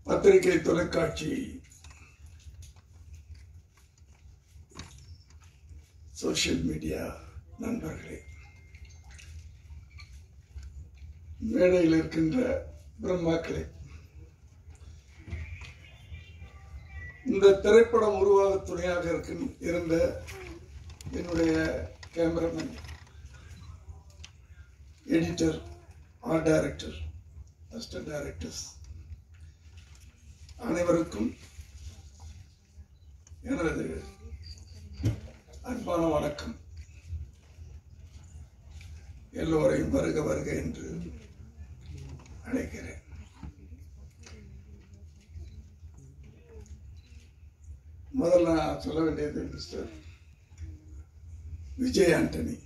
பத்திரிகை தொலைக்காட்சி social media நண்பர்களே மேடையில் இருக்கின்ற பிரம்மாக்களே இந்த திரைப்படம் உருவாக துணையாக இருக்கும் இருந்த என்னுடைய cameraman editor art director assistant directors அனைவருக்கும் எனது அன்பான வணக்கம் எல்லோரையும் வருக வருக என்று அழைக்கிறேன் முதல்ல நான் சொல்ல வேண்டியது மிஸ்டர் விஜய் ஆண்டனி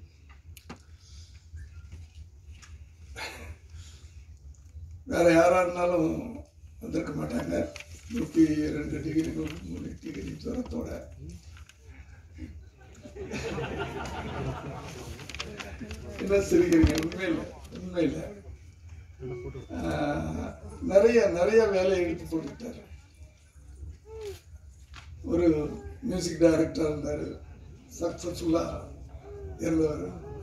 வேற யாரா இருந்தாலும் வந்திருக்க மாட்டாங்க நூற்றி ரெண்டு டிகிரி நூற்றி மூணு டிகிரி ஜுரத்தோட என்ன சிரிக்கிறீங்க உண்மையில் உண்மையில் ஆஹ், நிறைய நிறைய வேலையை எடுத்து போட்டுக்கிட்டாரு ஒரு மியூசிக் டைரக்டராக இருந்தார் சக்ஸஸ்ஃபுல்லாக இருந்தவர்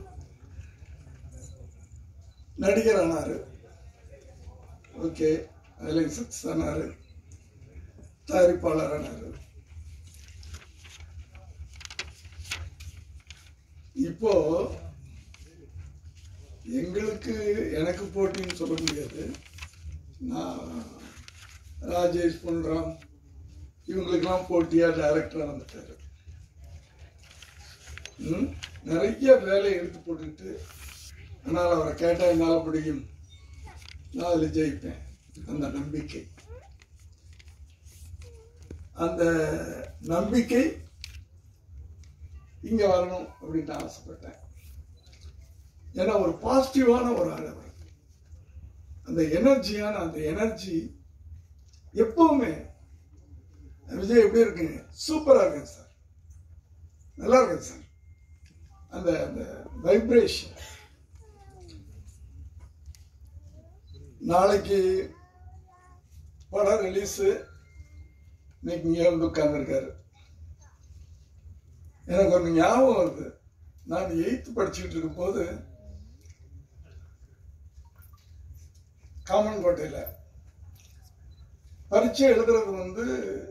நடிகர் ஆனார் ஓகே அதில் சக்ஸஸ் ஆனார் தயாரிப்பாளர் ஆனார் இப்போ எங்களுக்கு எனக்கு போட்டின்னு சொல்ல முடியாது நான் ராஜேஷ் பொன்ராம் இவங்களுக்கெல்லாம் போட்டியா டைரக்டரா வந்துட்டாரு ம், நிறைய வேலையை எடுத்து போட்டுக்கிட்டு ஆனால் அவரை கேட்டால் என்னால் முடியும் நான் அதில் ஜெயிப்பேன் அந்த நம்பிக்கை அந்த நம்பிக்கை இங்க வரணும் அப்படின்னு நான் ஆசைப்பட்டேன் ஏன்னா ஒரு பாசிட்டிவான ஒரு ஆள் அவர் அந்த எனர்ஜியான அந்த எனர்ஜி எப்பவுமே விஜய் எப்படி இருக்குங்க சூப்பரா இருக்குங்க சார் நல்லா இருக்குங்க சார் அந்த அந்த வைப்ரேஷன் நாளைக்கு படம் ரிலீஸு இன்னைக்கு இங்கே வந்து உட்கார்ந்துருக்காரு எனக்கு ஒன்று ஞாபகம் வருது நான் எயித்து படிச்சுக்கிட்டு இருக்கும்போது காமன்கோட்டையில் பரீட்சை எழுதுறது வந்து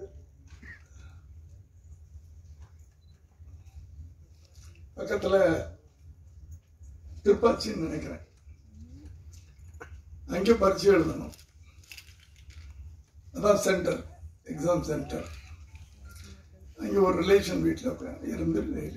பக்கத்தில் திருப்பாச்சின்னு நினைக்கிறேன் அங்கே பரீட்சை எழுதணும் அதான் சென்டர் எக்ஸாம் சென்டர் அங்கே ஒரு ரிலேஷன் வீட்டில் இருந்து டெய்லி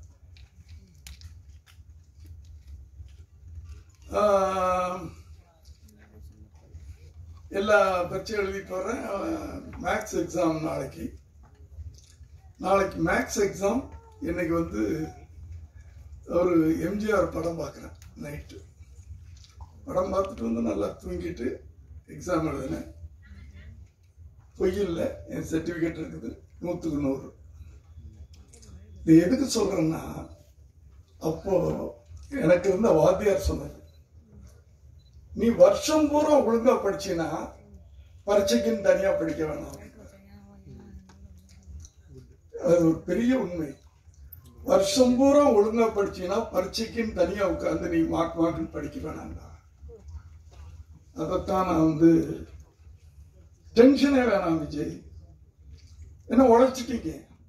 எல்லா பரீட்சை எழுதிட்டு வரேன் மேக்ஸ் எக்ஸாம் நாளைக்கு நாளைக்கு மேக்ஸ் எக்ஸாம் இன்னைக்கு வந்து ஒரு எம்ஜிஆர் படம் பார்க்குறேன் நைட்டு படம் பார்த்துட்டு வந்து நல்லா தூங்கிட்டு எக்ஸாம் எழுதினேன் பொய்யில்லை என் சர்டிஃபிகேட் இருக்குது நூற்றுக்கு நூறு இது எதுக்கு சொல்றேன்னா அப்போ எனக்கு இருந்த வாத்தியார் சொன்னது நீ வருஷம் பூரா ஒழுங்கா படிச்சினா பரீட்சைக்குன்னு தனியா படிக்க வேணாம் அது ஒரு பெரிய உண்மை வருஷம் பூரா ஒழுங்கா படிச்சினா பரீட்சைக்குன்னு தனியா உட்கார்ந்து நீ மார்க் மார்க்குன்னு படிக்க வேணாம்டா அதைத்தான் நான் வந்து டென்ஷனே வேணாம் விஜய் என்ன உழைச்சிட்டீங்க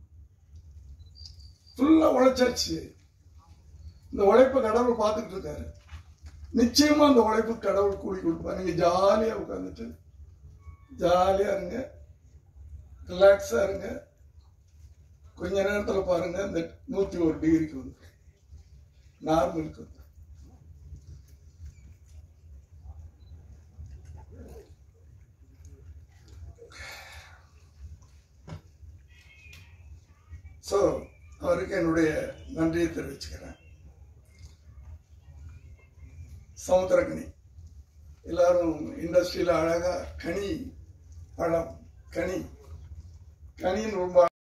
ஃபுல்லா உழைச்சாச்சு இந்த உழைப்பை கடவுள் பார்த்துட்டு இருக்காரு நிச்சயமா அந்த உழைப்பு கடவுள் கூலி கொடுப்பா நீங்க ஜாலியா உட்காந்துட்டு ஜாலியா இருங்க ரிலாக்ஸா இருங்க கொஞ்ச நேரத்துல பாருங்க இந்த நூத்தி ஒரு டிகிரிக்கு வந்து நார்மலுக்கு வந்து ஸோ அவருக்கு என்னுடைய நன்றியை தெரிவிச்சுக்கிறேன் சமுத்திரக்கனி எல்லாரும் இண்டஸ்ட்ரியில் அழகா கனி பழம் கனி கனின்னு ரொம்ப